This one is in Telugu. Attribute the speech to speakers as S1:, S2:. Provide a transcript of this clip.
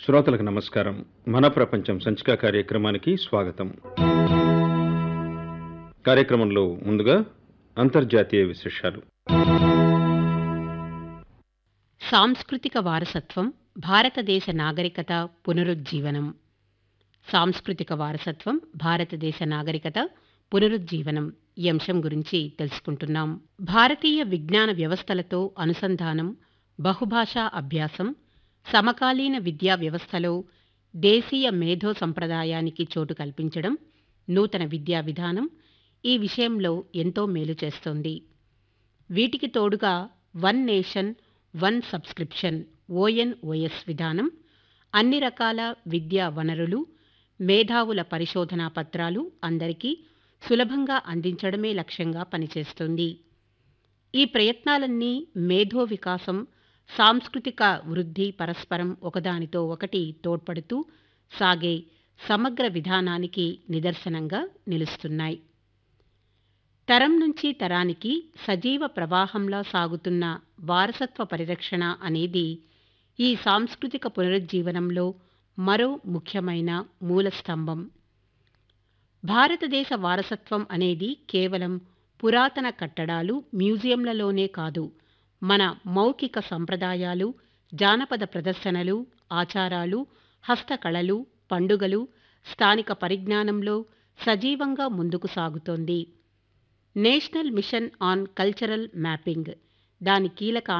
S1: శ్రోతలకు నమస్కారం మన ప్రపంచం సంచిక కార్యక్రమానికి స్వాగతం కార్యక్రమంలో ముందుగా అంతర్జాతీయ విశేషాలు
S2: సాంస్కృతిక వారసత్వం భారతదేశ నాగరికత పునరుజ్జీవనం సాంస్కృతిక వారసత్వం భారతదేశ నాగరికత పునరుజ్జీవనం ఈ అంశం గురించి తెలుసుకుంటున్నాం భారతీయ విజ్ఞాన వ్యవస్థలతో అనుసంధానం బహుభాషా అభ్యాసం సమకాలీన విద్యా వ్యవస్థలో దేశీయ మేధో సంప్రదాయానికి చోటు కల్పించడం నూతన విద్యా విధానం ఈ విషయంలో ఎంతో మేలు చేస్తోంది వీటికి తోడుగా one nation one subscription ONOS విధానం అన్ని రకాల విద్యా వనరులు మేధావుల పరిశోధనా పత్రాలు అందరికీ సులభంగా అందించడమే లక్ష్యంగా పనిచేస్తుంది ఈ ప్రయత్నాలన్నీ మేధో వికాసం సాంస్కృతిక వృద్ధి పరస్పరం ఒకదానితో ఒకటి తోడ్పడుతూ సాగే సమగ్ర విధానానికి నిదర్శనంగా నిలుస్తున్నాయి తరం నుంచి తరానికి సజీవ ప్రవాహంలా సాగుతున్న వారసత్వ పరిరక్షణ అనేది ఈ సాంస్కృతిక పునరుజ్జీవనంలో మరో ముఖ్యమైన మూలస్తంభం భారతదేశ వారసత్వం అనేది కేవలం పురాతన కట్టడాలు మ్యూజియంలలోనే కాదు మన మౌఖిక సంప్రదాయాలు జానపద ప్రదర్శనలు ఆచారాలు హస్తకళలు పండుగలు స్థానిక పరిజ్ఞానంలో సజీవంగా ముందుకు సాగుతోంది national mission on cultural mapping దాని కీలక